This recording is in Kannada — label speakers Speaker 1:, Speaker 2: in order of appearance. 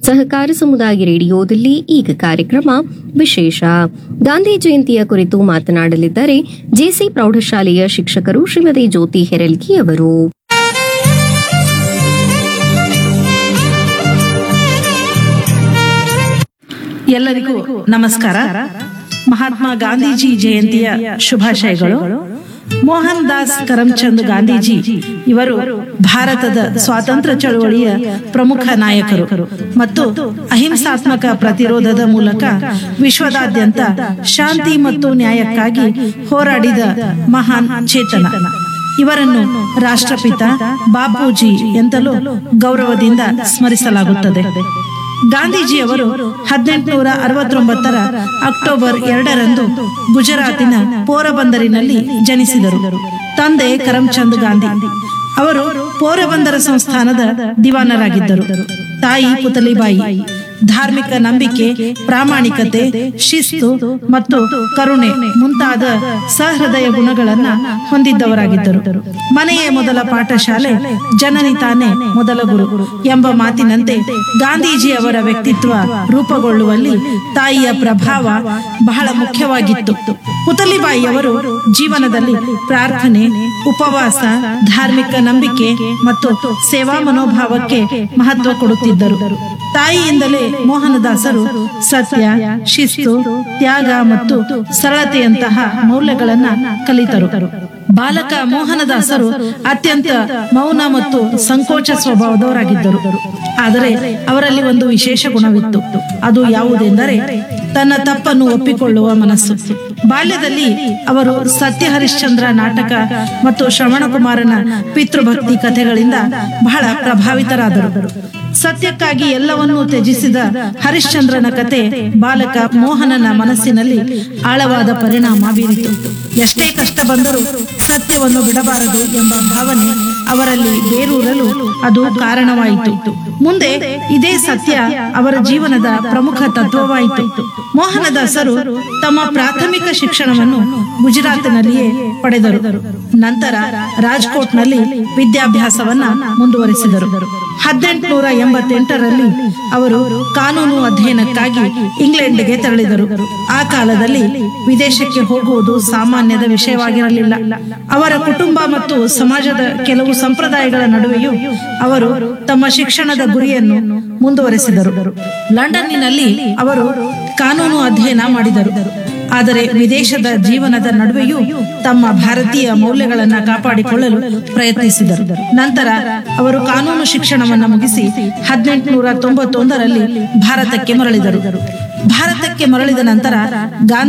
Speaker 1: ಸಹಕಾರ ಸಮುದಾಯ ರೇಡಿಯೋದಲ್ಲಿ ಈಗ ಕಾರ್ಯಕ್ರಮ ವಿಶೇಷ ಗಾಂಧಿ ಜಯಂತಿಯ ಕುರಿತು ಮಾತನಾಡಲಿದ್ದಾರೆ ಜೆಸಿ ಪ್ರೌಢಶಾಲೆಯ ಶಿಕ್ಷಕರು ಶ್ರೀಮತಿ ಜ್ಯೋತಿ ಹೆರಲ್ಗಿ ಅವರು
Speaker 2: ಎಲ್ಲರಿಗೂ ನಮಸ್ಕಾರ ಮಹಾತ್ಮ ಗಾಂಧೀಜಿ ಜಯಂತಿಯ ಶುಭಾಶಯಗಳು ಮೋಹನ್ ದಾಸ್ ಕರಮ್ಚಂದ್ ಗಾಂಧೀಜಿ ಇವರು ಭಾರತದ ಸ್ವಾತಂತ್ರ್ಯ ಚಳವಳಿಯ ಪ್ರಮುಖ ನಾಯಕರು ಮತ್ತು ಅಹಿಂಸಾತ್ಮಕ ಪ್ರತಿರೋಧದ ಮೂಲಕ ವಿಶ್ವದಾದ್ಯಂತ ಶಾಂತಿ ಮತ್ತು ನ್ಯಾಯಕ್ಕಾಗಿ ಹೋರಾಡಿದ ಮಹಾನ್ ಚೇತನ ಇವರನ್ನು ರಾಷ್ಟ್ರಪಿತ ಬಾಪೂಜಿ ಎಂತಲೂ ಗೌರವದಿಂದ ಸ್ಮರಿಸಲಾಗುತ್ತದೆ ಗಾಂಧೀಜಿಯವರು ಹದಿನೆಂಟುನೂರ ಅರವತ್ತೊಂಬತ್ತರ ಅಕ್ಟೋಬರ್ ಎರಡರಂದು ಗುಜರಾತಿನ ಪೋರಬಂದರಿನಲ್ಲಿ ಜನಿಸಿದರು ತಂದೆ ಕರಮ್ಚಂದ್ ಗಾಂಧಿ ಅವರು ಪೋರಬಂದರ ಸಂಸ್ಥಾನದ ದಿವಾನರಾಗಿದ್ದರು ತಾಯಿ ಪುತಲಿಬಾಯಿ ಧಾರ್ಮಿಕ ನಂಬಿಕೆ ಪ್ರಾಮಾಣಿಕತೆ ಶಿಸ್ತು ಮತ್ತು ಕರುಣೆ ಮುಂತಾದ ಸಹೃದಯ ಗುಣಗಳನ್ನ ಹೊಂದಿದ್ದವರಾಗಿದ್ದರು ಮನೆಯೇ ಮೊದಲ ಪಾಠಶಾಲೆ ಜನನಿ ತಾನೇ ಮೊದಲ ಗುರು ಎಂಬ ಮಾತಿನಂತೆ ಗಾಂಧೀಜಿ ಅವರ ವ್ಯಕ್ತಿತ್ವ ರೂಪುಗೊಳ್ಳುವಲ್ಲಿ ತಾಯಿಯ ಪ್ರಭಾವ ಬಹಳ ಮುಖ್ಯವಾಗಿತ್ತು ಪುತಲಿಬಾಯಿಯವರು ಜೀವನದಲ್ಲಿ ಪ್ರಾರ್ಥನೆ ಉಪವಾಸ ಧಾರ್ಮಿಕ ನಂಬಿಕೆ ಮತ್ತು ಸೇವಾ ಮನೋಭಾವಕ್ಕೆ ಮಹತ್ವ ಕೊಡುತ್ತಿದ್ದರು ತಾಯಿಯಿಂದಲೇ ಮೋಹನದಾಸರು ಸತ್ಯ ಶಿಸ್ತು ತ್ಯಾಗ ಮತ್ತು ಸರಳತೆಯಂತಹ ಮೌಲ್ಯಗಳನ್ನ ಕಲಿತರು ಬಾಲಕ ಮೋಹನದಾಸರು ಅತ್ಯಂತ ಮೌನ ಮತ್ತು ಸಂಕೋಚ ಸ್ವಭಾವದವರಾಗಿದ್ದರು ಆದರೆ ಅವರಲ್ಲಿ ಒಂದು ವಿಶೇಷ ಗುಣವಿತ್ತು ಅದು ಯಾವುದೆಂದರೆ ತನ್ನ ತಪ್ಪನ್ನು ಒಪ್ಪಿಕೊಳ್ಳುವ ಮನಸ್ಸು ಬಾಲ್ಯದಲ್ಲಿ ಅವರು ಸತ್ಯ ಹರಿಶ್ಚಂದ್ರ ನಾಟಕ ಮತ್ತು ಶ್ರವಣಕುಮಾರನ ಪಿತೃಭಕ್ತಿ ಕಥೆಗಳಿಂದ ಬಹಳ ಪ್ರಭಾವಿತರಾದರು ಸತ್ಯಕ್ಕಾಗಿ ಎಲ್ಲವನ್ನೂ ತ್ಯಜಿಸಿದ ಹರಿಶ್ಚಂದ್ರನ ಕತೆ ಬಾಲಕ ಮೋಹನನ ಮನಸ್ಸಿನಲ್ಲಿ ಆಳವಾದ ಪರಿಣಾಮ ಬೀರಿತು ಎಷ್ಟೇ ಕಷ್ಟ ಬಂದರೂ ಸತ್ಯವನ್ನು ಬಿಡಬಾರದು ಎಂಬ ಭಾವನೆ ಅವರಲ್ಲಿ ಬೇರೂರಲು ಅದು ಕಾರಣವಾಯಿತು ಮುಂದೆ ಇದೇ ಸತ್ಯ ಅವರ ಜೀವನದ ಪ್ರಮುಖ ತತ್ವವಾಯಿತು ಮೋಹನದಾಸರು ತಮ್ಮ ಪ್ರಾಥಮಿಕ ಶಿಕ್ಷಣವನ್ನು ಗುಜರಾತಿನಲ್ಲಿಯೇ ಪಡೆದರು ನಂತರ ರಾಜ್ಕೋಟ್ನಲ್ಲಿ ವಿದ್ಯಾಭ್ಯಾಸವನ್ನ ಮುಂದುವರಿಸಿದರು ಹದಿನೆಂಟುನೂರ ಎಂಬತ್ತೆಂಟರಲ್ಲಿ ಅವರು ಕಾನೂನು ಅಧ್ಯಯನಕ್ಕಾಗಿ ಇಂಗ್ಲೆಂಡ್ಗೆ ತೆರಳಿದರು ಆ ಕಾಲದಲ್ಲಿ ವಿದೇಶಕ್ಕೆ ಹೋಗುವುದು ಸಾಮಾನ್ಯದ ವಿಷಯವಾಗಿರಲಿಲ್ಲ ಅವರ ಕುಟುಂಬ ಮತ್ತು ಸಮಾಜದ ಕೆಲವು ಸಂಪ್ರದಾಯಗಳ ನಡುವೆಯೂ ಅವರು ತಮ್ಮ ಶಿಕ್ಷಣದ ಗುರಿಯನ್ನು ಮುಂದುವರೆಸಿದರು ಲಂಡನ್ನಿನಲ್ಲಿ ಅವರು ಕಾನೂನು ಅಧ್ಯಯನ ಮಾಡಿದರು ಆದರೆ ವಿದೇಶದ ಜೀವನದ ನಡುವೆಯೂ ತಮ್ಮ ಭಾರತೀಯ ಮೌಲ್ಯಗಳನ್ನ ಕಾಪಾಡಿಕೊಳ್ಳಲು ಪ್ರಯತ್ನಿಸಿದರು ನಂತರ ಅವರು ಕಾನೂನು ಶಿಕ್ಷಣವನ್ನ ಮುಗಿಸಿ ಹದಿನೆಂಟುನೂರ ತೊಂಬತ್ತೊಂದರಲ್ಲಿ ಭಾರತಕ್ಕೆ ಮರಳಿದರು ಭಾರತಕ್ಕೆ ಮರಳಿದ ನಂತರ ಗಾಂಧಿ